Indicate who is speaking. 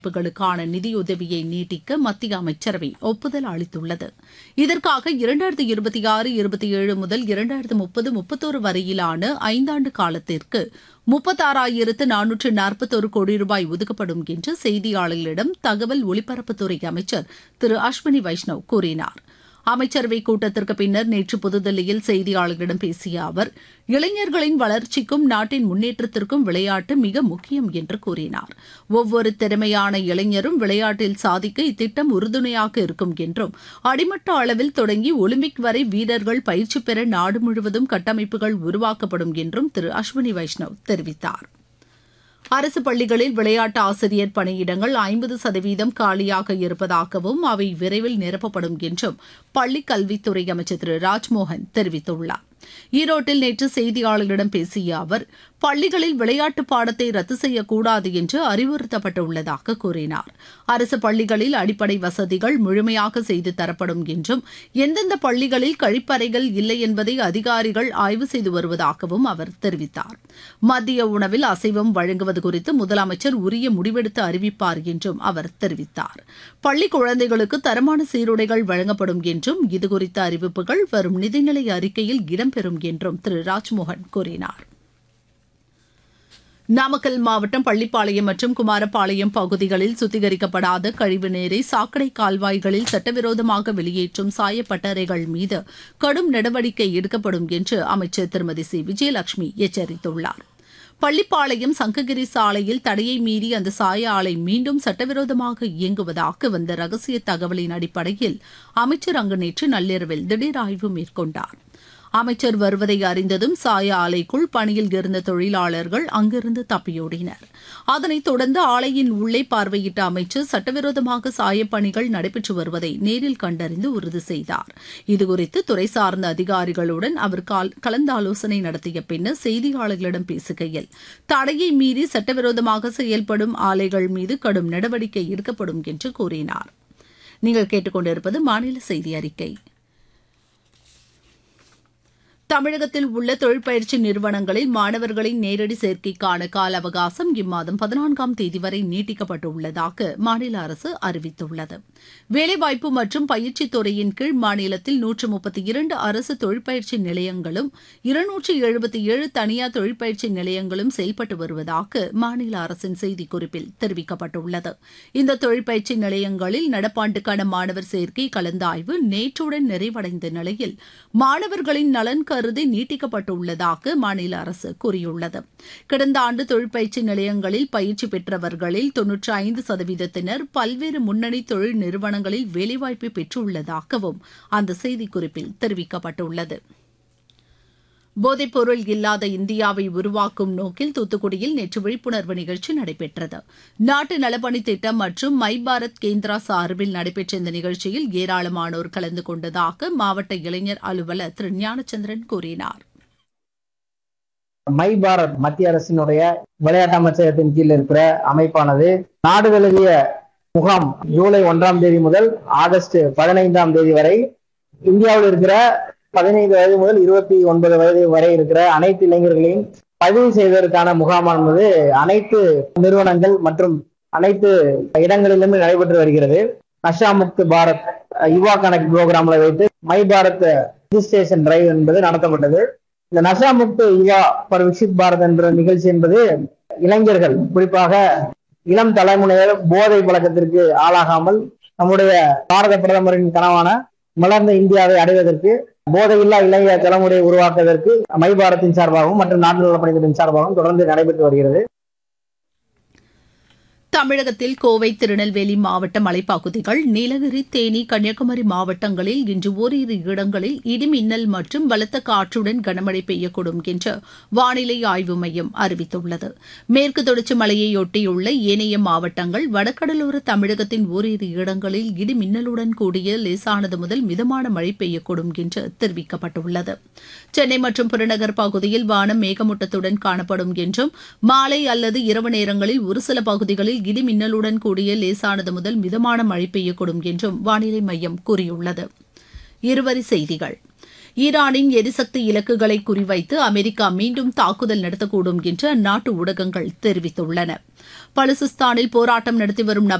Speaker 1: களுக்கான நிதியுதவியை நீட்டிக்க மத்திய அமைச்சரவை ஒப்புதல் அளித்துள்ளது இதற்காக இரண்டாயிரத்து இருபத்தி ஆறு இருபத்தி ஏழு முதல் இரண்டாயிரத்து முப்பது முப்பத்தோரு வரையிலான ஐந்தாண்டு காலத்திற்கு முப்பத்தாறாயிரத்து நானூற்று நாற்பத்தோரு கோடி ரூபாய் ஒதுக்கப்படும் என்று செய்தியாளர்களிடம் தகவல் ஒலிபரப்புத்துறை அமைச்சர் திரு அஸ்வினி வைஷ்ணவ் கூறினார் அமைச்சரவைக் கூட்டத்திற்கு பின்னர் நேற்று புதுதில்லியில் செய்தியாளர்களிடம் பேசிய அவர் இளைஞர்களின் வளர்ச்சிக்கும் நாட்டின் முன்னேற்றத்திற்கும் விளையாட்டு மிக முக்கியம் என்று கூறினார் ஒவ்வொரு திறமையான இளைஞரும் விளையாட்டில் சாதிக்க இத்திட்டம் உறுதுணையாக இருக்கும் என்றும் அடிமட்ட அளவில் தொடங்கி ஒலிம்பிக் வரை வீரர்கள் பயிற்சி பெற நாடு முழுவதும் கட்டமைப்புகள் உருவாக்கப்படும் என்றும் திரு அஸ்வினி வைஷ்ணவ் தெரிவித்தார் அரசு பள்ளிகளில் விளையாட்டு ஆசிரியர் பணியிடங்கள் ஐம்பது சதவீதம் காலியாக இருப்பதாகவும் அவை விரைவில் நிரப்பப்படும் என்றும் பள்ளிக் கல்வித்துறை அமைச்சர் திரு ராஜ்மோகன் தெரிவித்துள்ளார் ஈரோட்டில் நேற்று செய்தியாளர்களிடம் பேசிய அவர் பள்ளிகளில் விளையாட்டு பாடத்தை ரத்து செய்யக்கூடாது என்று அறிவுறுத்தப்பட்டுள்ளதாக கூறினார் அரசு பள்ளிகளில் அடிப்படை வசதிகள் முழுமையாக செய்து தரப்படும் என்றும் எந்தெந்த பள்ளிகளில் கழிப்பறைகள் இல்லை என்பதை அதிகாரிகள் ஆய்வு செய்து வருவதாகவும் அவர் தெரிவித்தார் மத்திய உணவில் அசைவம் வழங்குவது குறித்து முதலமைச்சர் உரிய முடிவெடுத்து அறிவிப்பார் என்றும் அவர் தெரிவித்தார் பள்ளி குழந்தைகளுக்கு தரமான சீருடைகள் வழங்கப்படும் என்றும் இதுகுறித்த அறிவிப்புகள் வரும் நிதிநிலை அறிக்கையில் இடம்பெறும் என்றும் திரு ராஜ்மோகன் கூறினார் நாமக்கல் மாவட்டம் பள்ளிப்பாளையம் மற்றும் குமாரப்பாளையம் பகுதிகளில் சுத்திகரிக்கப்படாத கழிவு நீரை சாக்கடை கால்வாய்களில் சட்டவிரோதமாக வெளியேற்றும் சாயப்பட்டறைகள் மீது கடும் நடவடிக்கை எடுக்கப்படும் என்று அமைச்சர் திருமதி சி விஜயலட்சுமி எச்சரித்துள்ளார் பள்ளிப்பாளையம் சங்ககிரி சாலையில் தடையை மீறி அந்த சாய ஆலை மீண்டும் சட்டவிரோதமாக இயங்குவதாக வந்த ரகசிய தகவலின் அடிப்படையில் அமைச்சர் அங்கு நேற்று நள்ளிரவில் திடீர் ஆய்வு மேற்கொண்டார் அமைச்சர் வருவதை அறிந்ததும் சாய ஆலைக்குள் பணியில் இருந்த தொழிலாளர்கள் அங்கிருந்து தப்பியோடினர் அதனைத் தொடர்ந்து ஆலையின் உள்ளே பார்வையிட்ட அமைச்சர் சட்டவிரோதமாக சாயப் பணிகள் நடைபெற்று வருவதை நேரில் கண்டறிந்து உறுதி செய்தார் இதுகுறித்து துறை சார்ந்த அதிகாரிகளுடன் அவர் கலந்தாலோசனை நடத்திய பின்னர் செய்தியாளர்களிடம் பேசுகையில் தடையை மீறி சட்டவிரோதமாக செயல்படும் ஆலைகள் மீது கடும் நடவடிக்கை எடுக்கப்படும் என்று கூறினார் நீங்கள் கேட்டுக்கொண்டிருப்பது மாநில செய்தி அறிக்கை தமிழகத்தில் உள்ள தொழிற்பயிற்சி நிறுவனங்களில் மாணவர்களின் நேரடி சேர்க்கைக்கான கால அவகாசம் இம்மாதம் பதினான்காம் தேதி வரை நீட்டிக்கப்பட்டுள்ளதாக மாநில அரசு அறிவித்துள்ளது வேலைவாய்ப்பு மற்றும் பயிற்சி துறையின் கீழ் மாநிலத்தில் நூற்று முப்பத்தி இரண்டு அரசு தொழிற்பயிற்சி நிலையங்களும் இருநூற்றி எழுபத்தி ஏழு தனியார் தொழிற்பயிற்சி நிலையங்களும் செயல்பட்டு வருவதாக மாநில அரசின் செய்திக்குறிப்பில் தெரிவிக்கப்பட்டுள்ளது இந்த தொழிற்பயிற்சி நிலையங்களில் நடப்பாண்டுக்கான மாணவர் சேர்க்கை கலந்தாய்வு நேற்றுடன் நிறைவடைந்த நிலையில் மாணவர்களின் நலன் கருதி நீட்டிக்கப்பட்டுள்ளதாக மாநில அரசு கூறியுள்ளது கடந்த ஆண்டு தொழிற்பயிற்சி நிலையங்களில் பயிற்சி பெற்றவர்களில் தொன்னூற்றி ஐந்து சதவீதத்தினர் பல்வேறு முன்னணி தொழில் நிறுவனங்களில் வேலைவாய்ப்பு பெற்றுள்ளதாகவும் அந்த செய்திக்குறிப்பில் தெரிவிக்கப்பட்டுள்ளது போதைப்பொருள் இல்லாத இந்தியாவை உருவாக்கும் நோக்கில் தூத்துக்குடியில் நேற்று விழிப்புணர்வு நிகழ்ச்சி நடைபெற்றது நாட்டு நலப்பணி திட்டம் மற்றும் மை பாரத் கேந்திரா சார்பில் நடைபெற்ற இந்த நிகழ்ச்சியில் ஏராளமானோர் கலந்து கொண்டதாக மாவட்ட இளைஞர் அலுவலர் திரு ஞானச்சந்திரன் கூறினார்
Speaker 2: மை பாரத் மத்திய அரசினுடைய விளையாட்டு அமைச்சகத்தின் கீழ் இருக்கிற அமைப்பானது நாடு தழுவிய முகாம் ஜூலை ஒன்றாம் தேதி முதல் ஆகஸ்ட் பதினைந்தாம் தேதி வரை இந்தியாவில் இருக்கிற பதினைந்து வயது முதல் இருபத்தி ஒன்பது வயது வரை இருக்கிற அனைத்து இளைஞர்களையும் பதிவு செய்வதற்கான முகாமானது அனைத்து நிறுவனங்கள் மற்றும் அனைத்து இடங்களிலுமே நடைபெற்று வருகிறது நஷா முக்து பாரத் யுவா கனெக்ட் புரோகிராம்ல வைத்து மை பாரத் ரிஜிஸ்ட்ரேஷன் டிரைவ் என்பது நடத்தப்பட்டது இந்த நஷா முக்து யுவா பர் விக்சித் பாரத் என்ற நிகழ்ச்சி என்பது இளைஞர்கள் குறிப்பாக இளம் தலைமுறையினர் போதை பழக்கத்திற்கு ஆளாகாமல் நம்முடைய பாரத பிரதமரின் கனவான மலர்ந்த இந்தியாவை அடைவதற்கு போதையில்லா இளைய தலைமுறையை உருவாக்குவதற்கு மை பாரத்தின் சார்பாகவும் மற்றும் நாட்டு நலப்பணிகளின் சார்பாகவும் தொடர்ந்து நடைபெற்று வருகிறது
Speaker 1: தமிழகத்தில் கோவை திருநெல்வேலி மாவட்ட மலைப்பகுதிகள் நீலகிரி தேனி கன்னியாகுமரி மாவட்டங்களில் இன்று ஓரிரு இடங்களில் இடிமின்னல் மற்றும் பலத்த காற்றுடன் கனமழை பெய்யக்கூடும் என்று வானிலை ஆய்வு மையம் அறிவித்துள்ளது மேற்கு தொடர்ச்சி மலையையொட்டியுள்ள ஏனைய மாவட்டங்கள் வடகடலோர தமிழகத்தின் ஓரிரு இடங்களில் இடிமின்னலுடன் கூடிய லேசானது முதல் மிதமான மழை பெய்யக்கூடும் என்று தெரிவிக்கப்பட்டுள்ளது சென்னை மற்றும் புறநகர் பகுதியில் வானம் மேகமூட்டத்துடன் காணப்படும் என்றும் மாலை அல்லது இரவு நேரங்களில் ஒரு சில பகுதிகளில் இடி மின்னலுடன் கூடிய லேசானது முதல் மிதமான மழை பெய்யக்கூடும் என்றும் வானிலை மையம் கூறியுள்ளது இருவரி செய்திகள் ஈரானின் எரிசக்தி இலக்குகளை குறிவைத்து அமெரிக்கா மீண்டும் தாக்குதல் நடத்தக்கூடும் என்று அந்நாட்டு ஊடகங்கள் தெரிவித்துள்ளன பலுசிஸ்தானில் போராட்டம் நடத்தி வரும்